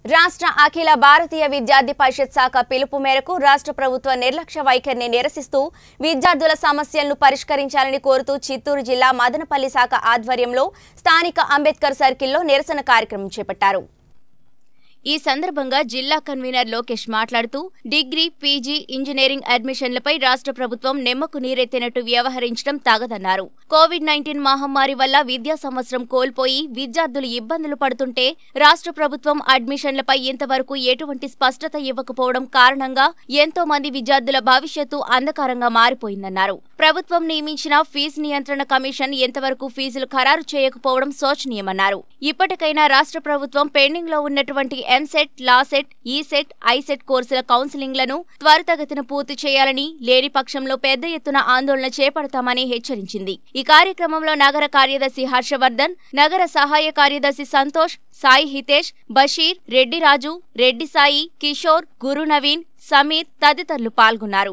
రాష్ట్ర అఖిల భారతీయ విద్యార్థి పరిషత్ శాఖ పిలుపు మేరకు రాష్ట్ర ప్రభుత్వ నిర్లక్ష్య వైఖరిని నిరసిస్తూ విద్యార్థుల సమస్యలను పరిష్కరించాలని కోరుతూ చిత్తూరు జిల్లా మదనపల్లి శాఖ ఆధ్వర్యంలో స్థానిక అంబేద్కర్ సర్కిల్లో నిరసన కార్యక్రమం చేపట్టారు ఈ సందర్భంగా జిల్లా కన్వీనర్ లోకేష్ మాట్లాడుతూ డిగ్రీ పీజీ ఇంజనీరింగ్ అడ్మిషన్లపై రాష్ట్ర ప్రభుత్వం నిమ్మకు నీరెత్తినట్టు వ్యవహరించడం తగదన్నారు కోవిడ్ నైన్టీన్ మహమ్మారి వల్ల విద్యా సంవత్సరం కోల్పోయి విద్యార్థులు ఇబ్బందులు పడుతుంటే రాష్ట్ర ప్రభుత్వం అడ్మిషన్లపై ఇంతవరకు ఎటువంటి స్పష్టత ఇవ్వకపోవడం కారణంగా ఎంతో మంది విద్యార్థుల భవిష్యత్తు అంధకారంగా మారిపోయిందన్నారు ప్రభుత్వం నియమించిన ఫీజు నియంత్రణ కమిషన్ ఎంతవరకు ఫీజులు ఖరారు చేయకపోవడం శోచనీయమన్నారు ఇప్పటికైనా రాష్ట్ర ప్రభుత్వం పెండింగ్ లో ఉన్నటువంటి ఎంసెట్ లాసెట్ ఈసెట్ ఐసెట్ కోర్సుల కౌన్సిలింగ్లను త్వరితగతిన పూర్తి చేయాలని లేని పక్షంలో పెద్ద ఎత్తున ఆందోళన చేపడతామని హెచ్చరించింది ఈ కార్యక్రమంలో నగర కార్యదర్శి హర్షవర్ధన్ నగర సహాయ కార్యదర్శి సంతోష్ సాయి హితేష్ బషీర్ రెడ్డి రాజు రెడ్డి సాయి కిషోర్ గురు నవీన్ సమీర్ తదితరులు పాల్గొన్నారు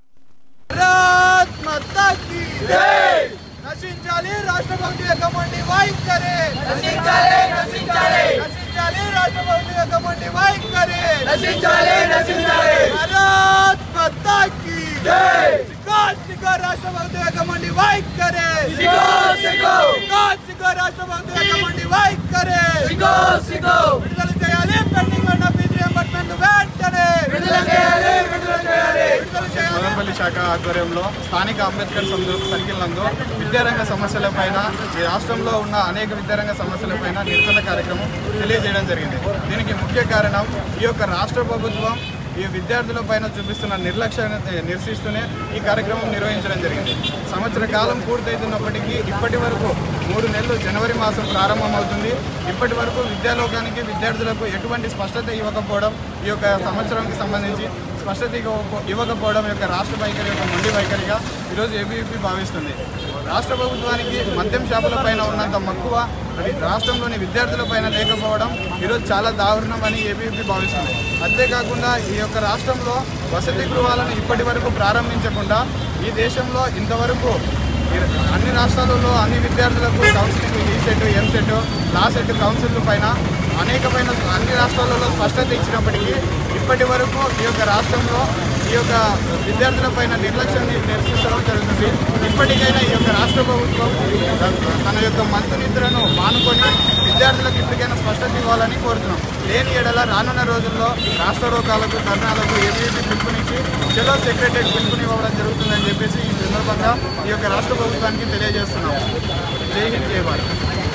భారత్ మాతా కీ జై నశించాలి రాష్ట్రపతి యొక్క మండి వైఖరి నశించాలి నశించాలి నశించాలి రాష్ట్రపతి యొక్క మండి వైఖరి నశించాలి నశించాలి భారత్ మాతా కీ జై సిగో సిగో రాష్ట్రపతి యొక్క మండి వైఖరి సిగో సిగో సిగో సిగో రాష్ట్రపతి యొక్క మండి వైఖరి సిగో సిగో విడుదల చేయాలి పెండింగ్ ఉన్న ఫీజు రియంబర్స్మెంట్ వెంటనే విడుదల చేయాలి విడుదల చేయాలి విడుదల చేయాలి మదనపల్లి శాఖ ఆధ్వర్యంలో స్థానిక అంబేద్కర్ సందు- సర్కిల్ నందు విద్యారంగ సమస్యలపైన ఈ రాష్ట్రంలో ఉన్న అనేక విద్యారంగ సమస్యలపైన నిరసన కార్యక్రమం తెలియజేయడం జరిగింది దీనికి ముఖ్య కారణం ఈ యొక్క రాష్ట్ర ప్రభుత్వం ఈ విద్యార్థుల పైన చూపిస్తున్న నిర్లక్ష్యాన్ని నిరసిస్తూనే ఈ కార్యక్రమం నిర్వహించడం జరిగింది సంవత్సర కాలం పూర్తవుతున్నప్పటికీ ఇప్పటి వరకు మూడు నెలలు జనవరి మాసం ప్రారంభమవుతుంది ఇప్పటి వరకు విద్యాలోకానికి విద్యార్థులకు ఎటువంటి స్పష్టత ఇవ్వకపోవడం ఈ యొక్క సంవత్సరానికి సంబంధించి స్పష్టత ఇవ్వకపో- ఇవ్వకపోవడం యొక్క రాష్ట్ర వైఖరి యొక్క మొండి వైఖరిగా ఈరోజు ఏబీవీపీ భావిస్తుంది రాష్ట్ర ప్రభుత్వానికి మద్యం షాపుల పైన ఉన్నంత మక్కువ అది రాష్ట్రంలోని విద్యార్థుల పైన లేకపోవడం ఈరోజు చాలా దారుణమని ఏబీవీపీ భావిస్తుంది అంతేకాకుండా ఈ యొక్క రాష్ట్రంలో వసతి గృహాలను ఇప్పటి వరకు ప్రారంభించకుండా ఈ దేశంలో ఇంతవరకు ఈ అన్ని రాష్ట్రాలలో అన్ని విద్యార్థులకు counselling E set M set law set council పైన అనేకమైన అన్ని రాష్ట్రాలలో స్పష్టత ఇచ్చినప్పటికీ ఇప్పటి వరకు ఈ యొక్క రాష్ట్రంలో ఈ యొక్క విద్యార్థుల పైన నిర్లక్ష్యాన్ని నిరసిస్తడం జరుగుతుంది ఇప్పటికైనా ఈ యొక్క రాష్ట్ర ప్రభుత్వం తన యొక్క మంతు నిద్రను మానుకొని విద్యార్థులకు ఇప్పటికైనా స్పష్టత ఇవ్వాలని కోరుతున్నాం లేని ఎడల రానున్న రోజుల్లో రాష్ట్ర రోగాలకు ధర్నాలకు ఏబీపీ పిలుపునిచ్చి చెలో సెక్రటరీ పిలుపునివ్వడం జరుగుతుందని చెప్పేసి ఈ సందర్భంగా ఈ యొక్క రాష్ట్ర ప్రభుత్వానికి తెలియజేస్తున్నాం జై హింద్ జై భారత్